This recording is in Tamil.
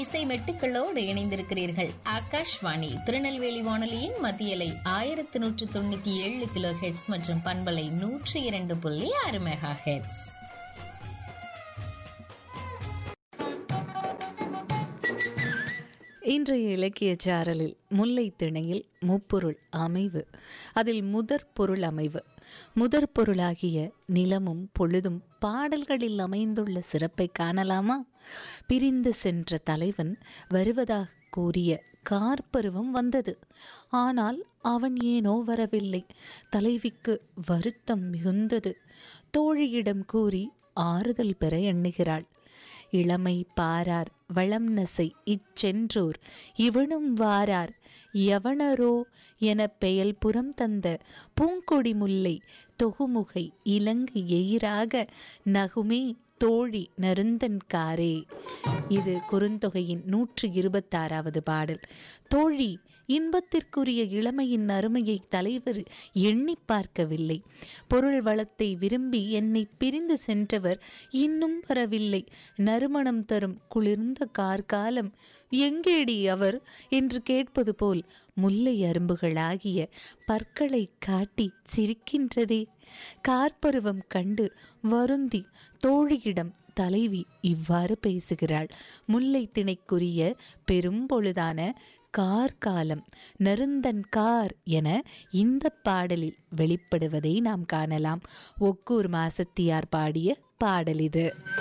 இசை மெட்டுக்களோடு இணைந்திருக்கிறீர்கள் ஆகாஷ்வாணி திருநெல்வேலி வானொலியின் மத்தியலை ஆயிரத்தி நூற்று தொண்ணூத்தி ஏழு கிலோ ஹெட்ஸ் மற்றும் பண்பலை நூற்றி இரண்டு புள்ளி ஆறு மெகா ஹெட்ஸ் இன்றைய இலக்கிய சாரலில் முல்லை திணையில் முப்பொருள் அமைவு அதில் முதற் பொருள் அமைவு முதற் பொருளாகிய நிலமும் பொழுதும் பாடல்களில் அமைந்துள்ள சிறப்பை காணலாமா பிரிந்து சென்ற தலைவன் வருவதாக கூறிய கார்பருவம் வந்தது ஆனால் அவன் ஏனோ வரவில்லை தலைவிக்கு வருத்தம் மிகுந்தது தோழியிடம் கூறி ஆறுதல் பெற எண்ணுகிறாள் இளமை பாரார் வளம் நசை இச்சென்றோர் இவனும் வாரார் எவனரோ என பெயல் புறம் தந்த பூங்கொடி முல்லை தொகுமுகை இலங்கு எயிராக நகுமே தோழி நருந்தன்காரே இது குறுந்தொகையின் நூற்று இருபத்தாறாவது பாடல் தோழி இன்பத்திற்குரிய இளமையின் அருமையை தலைவர் எண்ணி பார்க்கவில்லை பொருள் வளத்தை விரும்பி என்னை பிரிந்து சென்றவர் இன்னும் வரவில்லை நறுமணம் தரும் குளிர்ந்த கார்காலம் எங்கேடி அவர் என்று கேட்பது போல் முல்லை அரும்புகளாகிய பற்களை காட்டி சிரிக்கின்றதே கார்பருவம் கண்டு வருந்தி தோழியிடம் தலைவி இவ்வாறு பேசுகிறாள் முல்லை திணைக்குரிய பெரும்பொழுதான கார்காலம் நெருந்தன் கார் என இந்த பாடலில் வெளிப்படுவதை நாம் காணலாம் ஒக்கூர் மாசத்தியார் பாடிய பாடல் இது